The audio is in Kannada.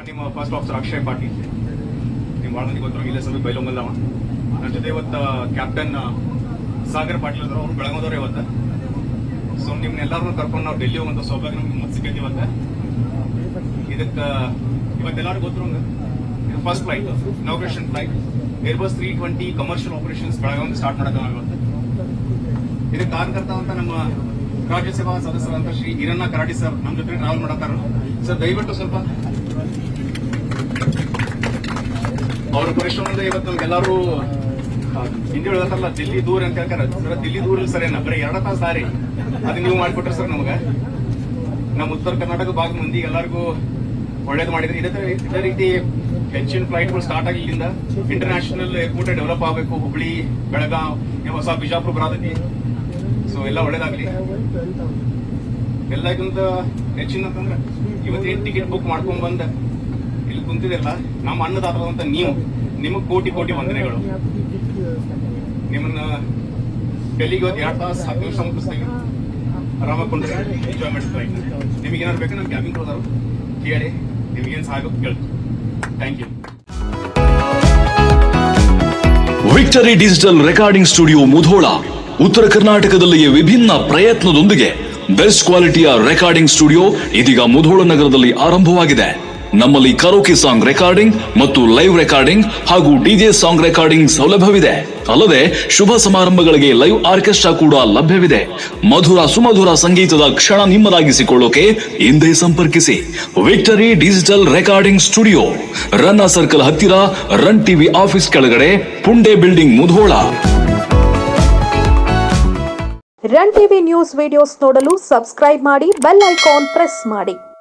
ನಿಮ್ಮ ಫಸ್ಟ್ ಆಫೀಸರ್ ಅಕ್ಷಯ್ ಪಾಟೀಲ್ ನಿಮ್ ಭಾಳ ಮಂದಿ ಗೊತ್ತಿರೋ ಇಲ್ಲೇ ಸಭೆ ಬೈಲೊಂಗಲ್ಲವ ನನ್ನ ಜೊತೆ ಇವತ್ತು ಕ್ಯಾಪ್ಟನ್ ಸಾಗರ್ ಪಾಟೀಲ್ ಅದ್ರ ಅವ್ರು ಬೆಳಗಾದವ್ರು ಇವತ್ತು ಸೊ ನಿಮ್ನೆಲ್ಲರನ್ನು ಕರ್ಕೊಂಡು ನಾವು ಡೆಲ್ಲಿ ಹೋಗುವಂತ ಸೌಭಾಗ್ಯ ನಮ್ಗೆ ಮತ್ತೆ ಸಿಕ್ಕೈತಿ ಇವತ್ತು ಇದಕ್ಕ ಇವತ್ತೆಲ್ಲರೂ ಗೊತ್ತಿರೋಂಗ ಇದು first flight inauguration flight Airbus three twenty commercial operations Belagavi start ಮಾಡಕ್ಕೆ ನಾವು ಇವತ್ತು ಇದಕ್ಕೆ ಕಾರ್ಯಕರ್ತ ಅಂತ ನಮ್ಮ ರಾಜ್ಯಸಭಾ ಸದಸ್ಯರಂತ ಶ್ರೀ ಹಿರಣ್ಣ ಕರಾಡಿ ಸರ್ ನಮ್ಮ ಜೊತೆ ಟ್ರಾವೆಲ್ ಮಾಡತ್ತಾರ ಸರ್ ದಯವಿಟ್ಟು ಸ್ವಲ್ಪ ಅವ್ರ ಪರಿಶ್ರಮದಿಂದ ಇವತ್ತು ನಮ್ಗೆಲ್ಲರೂ ಹಿಂದಿ ಹೇಳ್ತಾರಲ್ಲ ದಿಲ್ಲಿ ದೂರ ಅಂತ ಹೇಳ್ತಾರೆ ಸರ್ ದಿಲ್ಲಿ ದೂರ ಇಲ್ಲ ಸರ್ ಏನ ಬರೀ ಎರಡ ತಾಸು ದಾರಿ ಅದು ನೀವು ಮಾಡಿಕೊಟ್ರಿ ಸರ್ ನಮಗ ನಮ್ಮ ಉತ್ತರ ಕರ್ನಾಟಕ ಭಾಗದ ಮಂದಿಗೆ ಎಲ್ಲರಿಗೂ ಒಳ್ಳೇದು ಮಾಡಿದ್ರಿ ಇದೇ ತರ- ಇದೇ ರೀತಿ ಹೆಚ್ಚಿನ ಫ್ಲೈಟ್ಗಳು ಸ್ಟಾರ್ಟ್ ಆಗಿ ಇಲ್ಲಿಂದ ಇಂಟರ್ನ್ಯಾಷನಲ್ ಏರ್ಪೋರ್ಟ್ ಡೆವಲಪ್ ಆಗಬೇಕು ಹುಬ್ಳಿ ಬೆಳಗಾವ್ ಈ ಹೊಸ ಬಿಜಾಪುರ ಬರಾದತಿ ಸೊ ಎಲ್ಲ ಒಳ್ಳೇದಾಗ್ಲಿ ಎಲ್ಲಕ್ಕಿಂತ ಹೆಚ್ಚಿನ ಅಂತಂದ್ರೆ ಇವತ್ತೇನ್ ಟಿಕೆಟ್ ಬುಕ್ ಮಾಡ್ಕೊಂಡ್ ಬಂದ ಇಲ್ಲಿ ಕುಂತಿದಿರಲ್ಲ ನಮ್ಮ ಅನ್ನದಾತರಂತ ನೀವು ನಿಮಗ್ ಕೋಟಿ ಕೋಟಿ ವಂದನೆಗಳು ನಿಮ್ಮನ್ನ ಡೆಲ್ಲಿಗೆ ಇವತ್ತು ಎರಡ್ ತಾಸು ಹತ್ತು ನಿಮಿಷ ಮುಗಿಸ್ತೀವಿ ಆರಾಮಾಗಿ ಕೊಂಡ್ರೆ ಎಂಜಾಯ್ಮೆಂಟ್ ಫ್ಲೈಟ್ ನಿಮಗೆ ಏನಾದ್ರು ಬೇಕು ನಮ್ಮ ಕ್ಯಾಬಿನ್ ಹೋದಾರು ಕೇಳಿ ನಿಮ್ಗೇನು ಸಹಾಯ ಕೇಳ್ತೀವಿ thank you victory digital recording studio Mudhol ಉತ್ತರ ಕರ್ನಾಟಕದಲ್ಲಿಯೇ ವಿಭಿನ್ನ ಪ್ರಯತ್ನದೊಂದಿಗೆ ಬೆಸ್ಟ್ ಕ್ವಾಲಿಟಿಯ ರೆಕಾರ್ಡಿಂಗ್ ಸ್ಟುಡಿಯೋ ಇದೀಗ ಮುಧೋಳ ನಗರದಲ್ಲಿ ಆರಂಭವಾಗಿದೆ ನಮ್ಮಲ್ಲಿ ಕರೋಕೆ ಸಾಂಗ್ ರೆಕಾರ್ಡಿಂಗ್ ಮತ್ತು ಲೈವ್ ರೆಕಾರ್ಡಿಂಗ್ ಹಾಗೂ ಡಿಜೆ ಸಾಂಗ್ ರೆಕಾರ್ಡಿಂಗ್ ಸೌಲಭ್ಯವಿದೆ ಅಲ್ಲದೆ ಶುಭ ಸಮಾರಂಭಗಳಿಗೆ ಲೈವ್ ಆರ್ಕೆಸ್ಟ್ರಾ ಕೂಡ ಲಭ್ಯವಿದೆ ಮಧುರ ಸುಮಧುರ ಸಂಗೀತದ ಕ್ಷಣ ನಿಮ್ಮದಾಗಿಸಿಕೊಳ್ಳೋಕೆ ಹಿಂದೆ ಸಂಪರ್ಕಿಸಿ victory digital recording studio Ranna circle ಹತ್ತಿರ ರನ್ ಟಿವಿ ಆಫೀಸ್ ಕೆಳಗಡೆ Punde building Mudhol run TV news videos ನೋಡಲು ಸಬ್ಸ್ಕ್ರೈಬ್ ಮಾಡಿ ಬೆಲ್ ಐಕಾನ್ ಪ್ರೆಸ್ ಮಾಡಿ